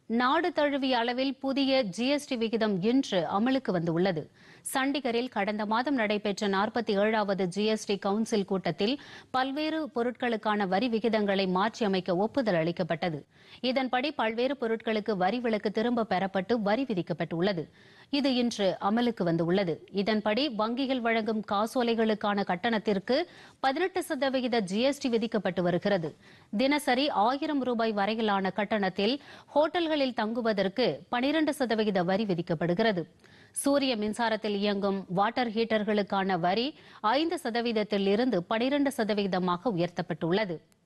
நாடு தழுவிய அளவில் புதிய ஜிஎஸ்டி விகிதம் இன்று அமலுக்கு வந்துள்ளது சண்டிகரில் கடந்த மாதம் நடைபெற்ற நாற்பத்தி ஏழாவது ஜிஎஸ்டி கவுன்சில் கூட்டத்தில் பல்வேறு பொருட்களுக்கான வரி விகிதங்களை மாற்றியமைக்க ஒப்புதல் அளிக்கப்பட்டது இதன்படி பல்வேறு பொருட்களுக்கு வரி விலக்கு திரும்ப பெறப்பட்டு வரி விதிக்கப்பட்டுள்ளது இது இன்று அமலுக்கு வந்துள்ளது இதன்படி வங்கிகள் வழங்கும் காசோலைகளுக்கான கட்டணத்திற்கு பதினெட்டு சதவிகித ஜிஎஸ்டி விதிக்கப்பட்டு வருகிறது தினசரி ஆயிரம் ரூபாய் வரையிலான கட்டணத்தில் ஹோட்டல்களில் தங்குவதற்கு பனிரண்டு சதவிகித வரி விதிக்கப்படுகிறது சூரிய மின்சாரத்தில் இயங்கும் வாட்டர் ஹீட்டர்களுக்கான வரி ஐந்து சதவீதத்தில் இருந்து பனிரண்டு சதவீதமாக உயர்த்தப்பட்டுள்ளது